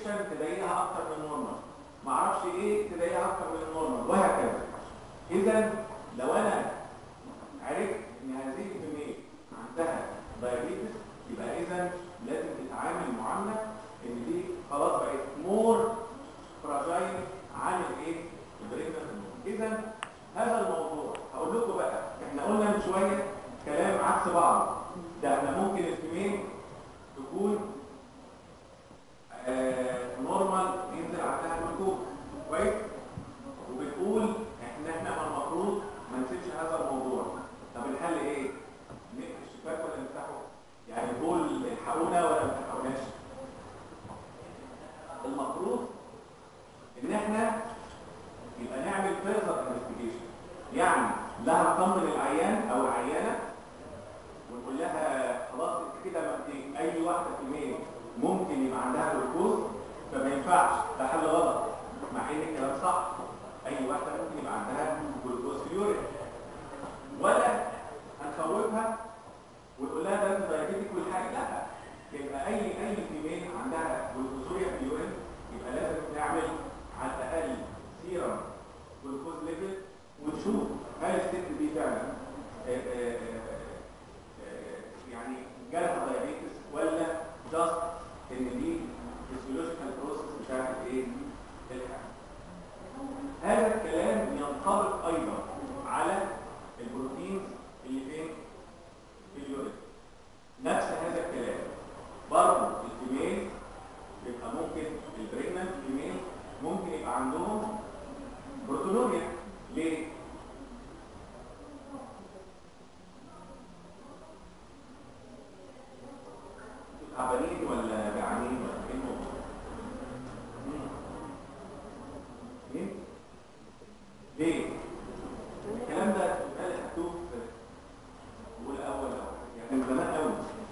انفكشن تلاقيها اكتر من النورمال ما اعرفش ايه تلاقيها اكتر من النورمال وهكذا اذا لو انا عرفت ان هذه الكميه عندها دايابيتس يبقى اذا لازم تتعامل معامله ان دي خلاص بقت مور فراجايل عن الايه البريجننت اذا هذا الموضوع هقول لكم بقى احنا قلنا من شويه كلام عكس بعض ده احنا ممكن الفيميل تكون آه نورمال ينزل عندها الجلوكوز كويس وبتقول احنا احنا المفروض ما نسيبش هذا الموضوع طب الحل ايه نقفل الشباك ولا نفتحه يعني نقول الحقونا ولا ما تلحقوناش المفروض ان احنا يبقى نعمل فيرذر انفستيجيشن يعني لا هنطمن العيان او العيانه ونقول لها خلاص انت كده ما انت اي واحده في المية ممكن يبقى عندها جلوكوز فما ينفعش ده حل غلط مع ان الكلام صح اي واحده ممكن يبقى عندها جلوكوز في اليورين ولا هنخوفها ونقول لها ده انت دايابيتك والحاجه لا يبقى اي اي فيميل عندها جلوكوزوريا في اليورين يبقى لازم نعمل على الاقل سيرم جلوكوز ليفل ونشوف هل الست دي فعلا آه، آه، آه، يعني جالها دايابيتس ولا جاست ان دي فيسيولوجيكال بروسس مش عارف ايه الحاجه هذا الكلام ينطبق ايضا على البروتينز اللي فين في اليورين نفس هذا الكلام برضه الفيميل يبقى ممكن البريجننت فيميل ممكن يبقى عندهم بروتونوريا ليه تعبانين ولا جعانين ولا ايه الموضوع مم. ليه ليه الكلام ده قال مكتوب في والاول يعني من زمان قوي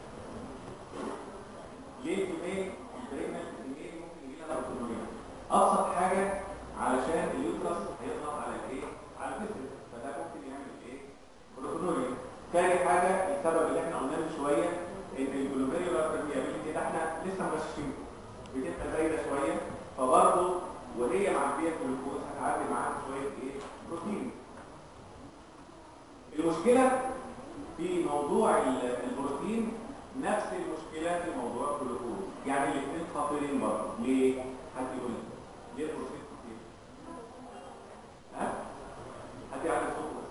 ليه الفيميل البريجننت الفيميل ممكن يجي لها بروتونوريا ابسط حاجه علشان اليوترس هيضغط على الايه على الجسم فده ممكن يعمل ايه بروتونوريا تاني حاجه السبب اللي احنا قلناه من شويه ان الجلوميريولار برميابيلتي ده احنا لسه ماشيين بتبقى زايده شويه فبرضه وهي معبيه الجلوكوز هتعدي معاها شويه ايه بروتين المشكله في موضوع ال- البروتين نفس المشكله في موضوع الجلوكوز يعني الاثنين خطيرين برضه ليه حد يقول لي ليه البروتين خطير ها حد يعرف الصوت بس.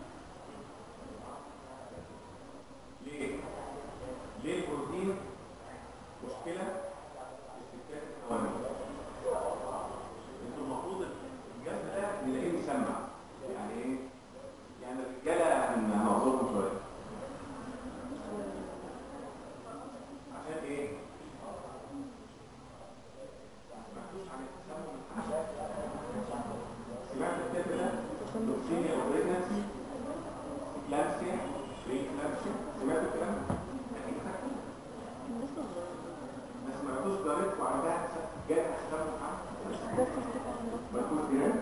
ليه ليه البروتين مشكله في الستات الحوامل انتوا المفروض الجسم ده نلاقيه مسمع يعني ايه يعني الرجاله هنعذرهم شويه عشان ايه ما سمعتوش عن التسمم سمعت الكتاب ده توكسينيا وبريجنسي كلامسيا بري كلامسيا سمعت الكلام ده؟ اكيد خدته ما سمعتوش جارتك وعندها جات احسن مالكوش جيران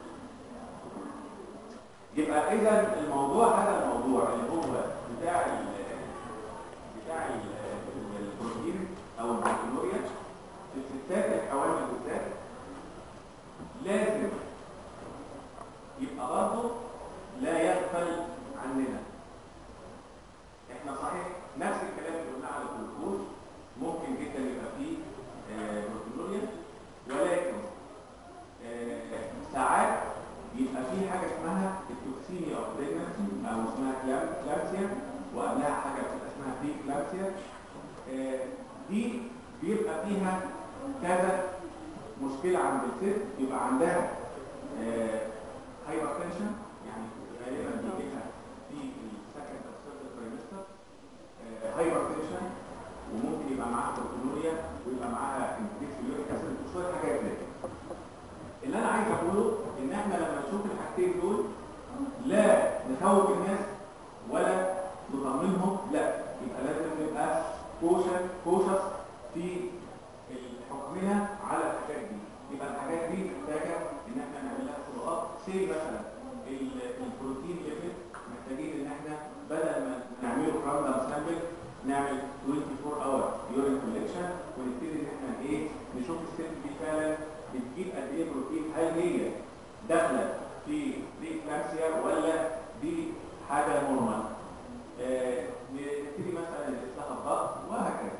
يبقى اذا الموضوع هذا الموضوع اللي هو بتاع ال بتاع ال البروتين او البروتينوريا في الستات الحوامل بالذات لازم يبقى برضه لا يغفل عننا احنا صحيح نفس الكلام اللي قلناه على الجلوكوز ممكن جدا يبقى فيه آه، بروتينوريا ولكن آه، ساعات يبقى في حاجه اسمها التوكسينيا اوف بريجنسي او اسمها كلام- كلامسيا وقبلها حاجه بتبقى اسمها بري كلامسيا آه، دي بيبقى فيها كذا مشكله عند الست يبقى عندها هايبرتنشن يعني غالبا بيجي لها في السكند او ثيرد ترايمستر هايبرتنشن وممكن يبقى معاها بروتينوريا ويبقى معاها انفليكس يوريك اسيد وشويه حاجات زي كده اللي انا عايز اقوله ان احنا لما نشوف الحاجتين دول لا نخوف الناس ولا نطمنهم لا يبقى لازم نبقى كوشس كوشس في حكمنا على الحاجات دي يبقى الحاجات دي محتاجه ان احنا نعمل لها فولو سي مثلا ال- البروتين ليفل محتاجين ان احنا بدل ما نعمله راندوم سامبل نعمل 24 اور يورين كوليكشن ونبتدي ان احنا ايه نشوف نشوف الست دي فعلا بتجيب قد ايه بروتين هل هي داخله في بريكلامسيا ولا دي حاجه نورمال آه، نبتدي مثلا نقيس لها الضغط وهكذا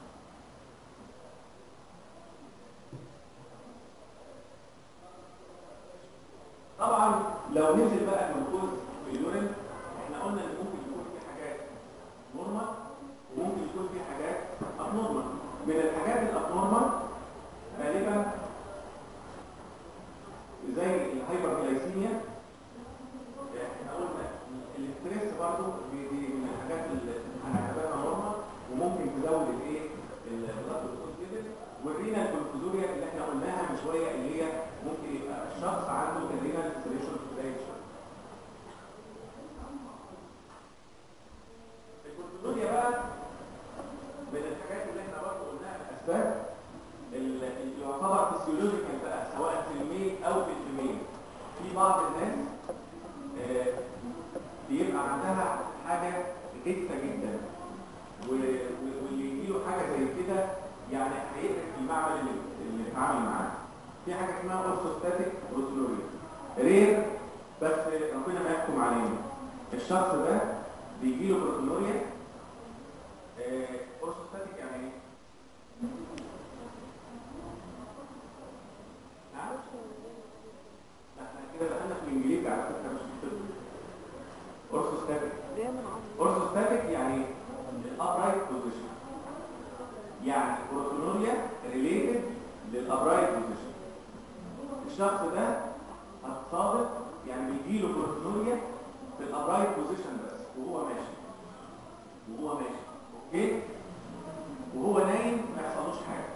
طبعا لو نزل بقى الجلوكوز في اليورين احنا قلنا ان ممكن يكون في حاجات نورمال وممكن يكون في حاجات ابنورمال من الحاجات الابنورمال غالبا زي الهايبرجلايسيميا احنا قلنا الاستريس برضه دي, دي من الحاجات اللي هنعتبرها نورمال وممكن تزود الايه البلاد جلوكوز ليفل والرينال جلوكوزوريا اللي احنا قلناها من شويه اللي هي ممكن يبقى الشخص عنده الرينال ثريشولد قليل شويه الجلوكوزوريا بقى من الحاجات اللي احنا برضه قلناها الاسباب اللي يعتبر فيسيولوجيكال بقى سواء في الميل او في الفيميل في بعض الناس آه، بيبقى عندها حاجه غثه جدا و- و- واللي يجيله حاجه زي كده يعني هيقرف المعمل اللي اللي اتعامل معاه في حاجه اسمها اورثوستاتيك بروتونوريا رير بس ربنا ما يحكم علينا الشخص ده بيجي له بروتونوريا اورثوستاتيك يعني ايه؟ نعم؟ لا، احنا كده دخلنا في الانجليزي على فكره مش في الطب اورثوستاتيك اورثوستاتيك يعني الابرايت بوزيشن يعني بروتونوريا ريليتد للابرايت بوزيشن الشخص ده هتصادف يعني بيجيله بروتونوريا في الابرايت بوزيشن بس وهو ماشي وهو ماشي اوكي وهو نايم ما يحصلوش حاجه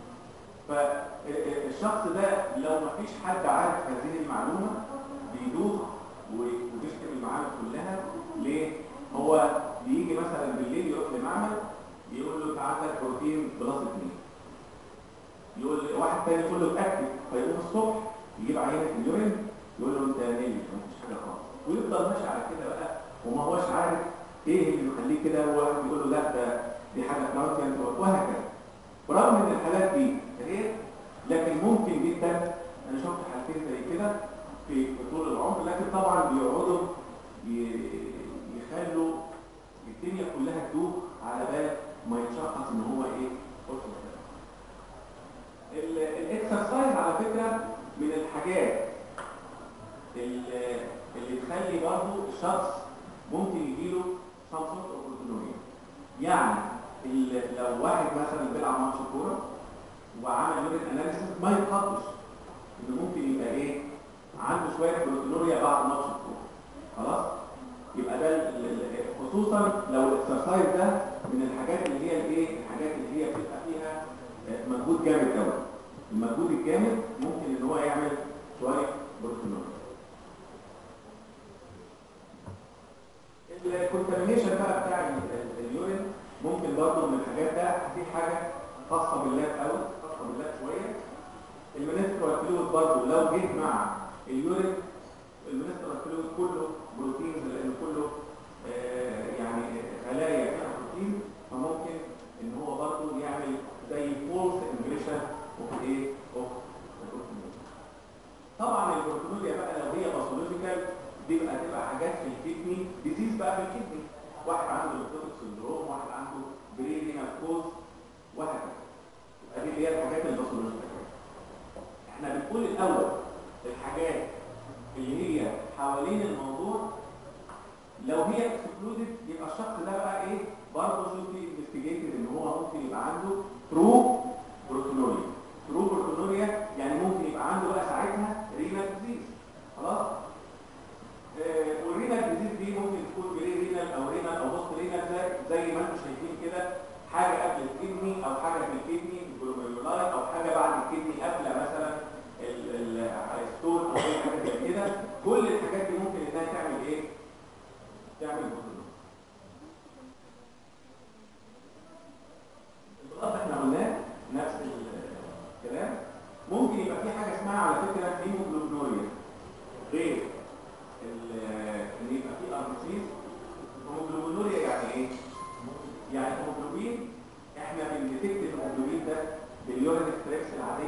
فالشخص ده لو ما فيش حد عارف هذه المعلومه بيدوخ وبيشتم المعامل كلها ليه؟ هو بيجي مثلا بالليل يروح لمعمل يقول له انت عندك بروتين بلس 2 يقول لي- واحد تاني يقول له اتاكد فيقوم الصبح يجيب عينه اليورين يقول له انت نيل ما فيش حاجه خالص ويفضل ماشي على كده بقى وما هوش عارف ايه اللي يخليه كده وواحد يقول له لا ده دي حاجه ترانسيانت وهكذا برغم ان الحالات دي غير لكن ممكن جدا انا شفت حالتين زي كده في في طول العمر لكن طبعا بيقعدوا ي- يخلوا الدنيا كلها تدوخ على بال ما يتشخص ان هو ايه أوتيزم. ال- الاكسرسايز على فكره من الحاجات اللي اللي تخلي برضه الشخص ممكن يجيله سامسونج اوبورتونوريا يعني ال- لو واحد مثلا بيلعب ماتش كوره وعمل يورين اناليسيس ما يتخطش انه ممكن يبقى ايه عنده شويه بروتونوريا بعد ماتش الكوره خلاص يبقى ده ال- ال- خصوصا لو الاكسرسايز ده من الحاجات اللي هي الايه الحاجات اللي هي بتبقى فيها آه، مجهود جامد قوي المجهود الجامد ممكن ان هو يعمل شويه بروتونوريا الكونتامينيشن بقى بتاع ال- ال- اليورين ممكن برضه من الحاجات ده في حاجه خاصه باللاب قوي خاصه باللاب شويه المنسترال فلويد برضه لو جه مع اليورين المنسترال فلويد كله بروتينز لان كله آه، يعني خلايا فيها بروتين فممكن ان هو برضه يعمل زي فولس امبريشن اوف ايه اوف طبعا البروتونوريا بقى لو هي باثولوجيكال دي بقى تبقى حاجات في الكدني ديزيز بقى في الكدني واحد عنده ليبتوتيك سندروم واحد عنده بريرينال كوز وهكذا يبقى دي اللي هي الحاجات الباثولوجيكال احنا بنقول الاول الحاجات اللي هي حوالين الموضوع لو هي اكسكلودد يبقى الشخص ده بقى ايه برضه شوف في انفستيجيتد ان هو ممكن يبقى عنده ترو بروتونوريا ترو بروتونوريا يعني ممكن يبقى عنده بقى ساعتها رينال ديزيز خلاص آه، والرينال ديزيز دي ممكن تكون بري رينال او رينال او بوست رينال زي زي ما انتم شايفين كده حاجه قبل الكدني او حاجه في الكدني جلوميرولاي او حاجه بعد الكدني قبل مثلا ال- ال- الستون او اي حاجه زي كده كل الحاجات دي ممكن انها تعمل ايه؟ تعمل بطولة البلاط احنا قلناه نفس الكلام ممكن يبقى في حاجه اسمها على فكره هيموجلوبينوريا غير ال- ان يبقى في اربسيس هيموجلوبينوريا يعني ايه؟ يعني الهيموجلوبين احنا بنديتكت الهيموجلوبين ده باليورين ستريبس العاديه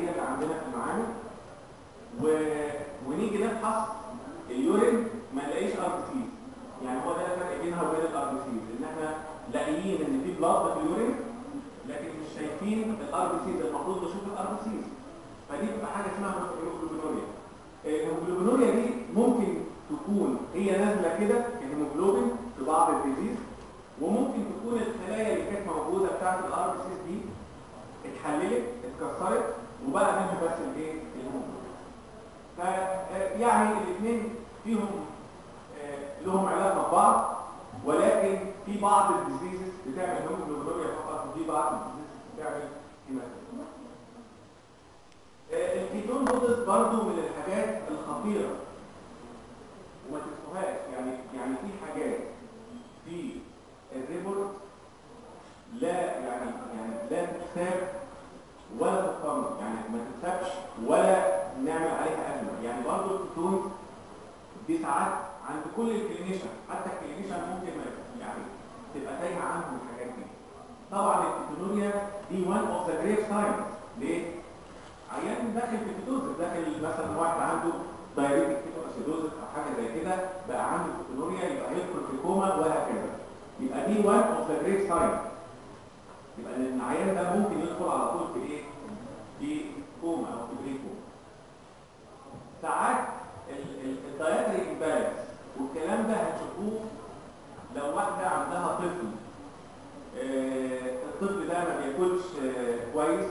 نفحص اليورين ما نلاقيش ار بي سيز يعني هو ده الفرق بينها وبين الار بي سيز ان احنا لاقيين ان في بلاد في اليورين لكن مش شايفين الار بي سيز المفروض نشوف الار بي سيز فدي بتبقى حاجه اسمها هيموجلوبينوريا الهيموجلوبينوريا دي ممكن تكون هي نازله كده كهيموجلوبين في بعض الديزيز وممكن تكون الخلايا اللي كانت موجوده بتاعت الار بي سيز دي اتحللت اتكسرت وبقى منها بس الايه الهيموجلوبين فيعني الاثنين فيهم آه، لهم علاقه ببعض ولكن في بعض الديزيزز بتعمل هيموجلوبينوريا فقط وفي بعض الديزيزز بتعمل هيماتوما آه، الكيتون بودز برضو من الحاجات الخطيره وما تنسوهاش يعني يعني في حاجات في الريبورت لا يعني يعني لا تتساب ولا تتقرن يعني ما تتسابش ولا نعمل عليها أزمة يعني برضه الكتون دي ساعات عند كل الكلينيشن حتى الكلينيشن ممكن ما يعني تبقى تايهه عنهم الحاجات دي طبعا الكتونوريا دي وان اوف ذا جريت ساينز ليه؟ عيان داخل في كيتوزس داخل مثلا واحد عنده دايريتك كيتواسيدوزس او حاجه زي كده بقى عنده كتونوريا يبقى هيدخل في كوما وهكذا يبقى دي وان اوف ذا جريت ساينز يبقى ان العيان ده ممكن يدخل على طول في ايه؟ في كوما او في بري كوما ساعات الدايتري امبالانس والكلام ده هتشوفوه لو واحده عندها طفل آه، الطفل ده ما بياكلش آه، كويس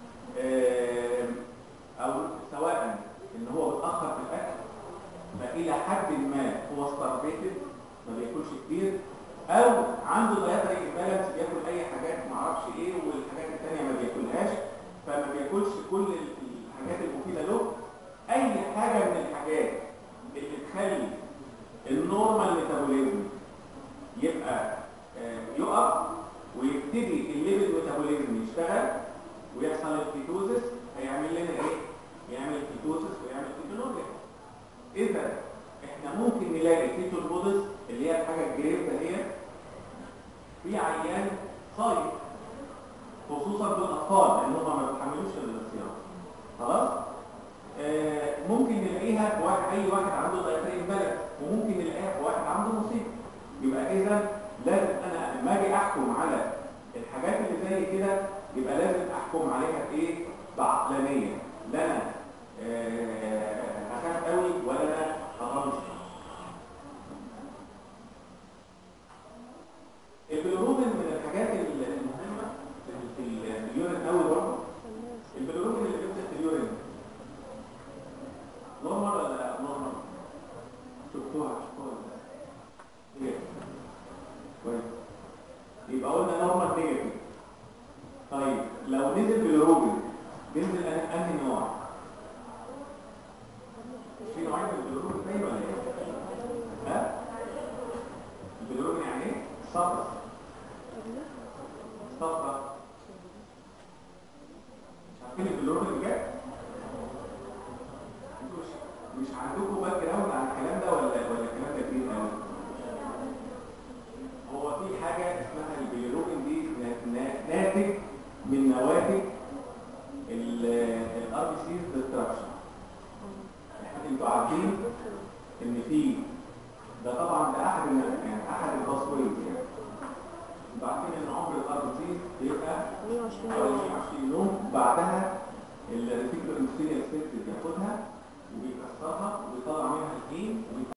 آه، او سواء ان هو بيتاخر في الاكل فالى حد ما هو ستارفيتد ما بياكلش كتير او عنده دايتري امبالانس بياكل اي حاجات ما اعرفش ايه والحاجات الثانيه ما بياكلهاش فما بياكلش كل الحاجات المفيده له اي حاجه من الحاجات اللي تخلي النورمال ميتابوليزم يبقى آه، يقف ويبتدي الليبيد ميتابوليزم يشتغل ويحصل الكيتوزس هيعمل لنا ايه؟ يعمل كيتوزس ويعمل كيتونوريا اذا احنا ممكن نلاقي كيتون بودز اللي هي الحاجه الجريف ده هي في عيان صايم خصوصا بالاطفال لان هم ما بيتحملوش الصيام خلاص آه، ممكن نلاقيها في واحد اي واحد عنده دايتري امبالانس وممكن نلاقيها في واحد عنده مصيبه يبقى اذا لازم انا لما اجي احكم على الحاجات اللي زي كده يبقى لازم احكم عليها بايه بعقلانيه لا انا آه، هخاف قوي ولا انا هطنش البيلروبين من الحاجات المهمه في ال- في اليورين قوي برضه البيلروبين اللي بيمسك في اليورين نورمال ولا نورمال شفتوها شفتوها ولا لا؟ ايه كويس يبقى قلنا نورمال نيجاتيف طيب لو نزل بالروبين بينزل أن- انهي نوع في نوعين من البيلروبين باين ولا ايه ها البيلروبين يعني ايه صفرة صفرة مش عارفين البيلروبين بجد انتوا مش مش عندكم باك جراوند عن الكلام ده ولا ولا الكلام ده كبير قوي هو في حاجه اسمها البيلروبين دي نا- نا- ناتج من نواتج الار بي سي ديستراكشن احنا انتوا عارفين ان في ده طبعا ده احد الن- يعني احد الباسويز يعني انتوا عارفين ان عمر الار بي سي بيبقى 120 حوالي يوم 20 يوم بعدها الريتيكولو اندوثيليال سيلز بياخدها وبيكسرها وبيطلع منها الجين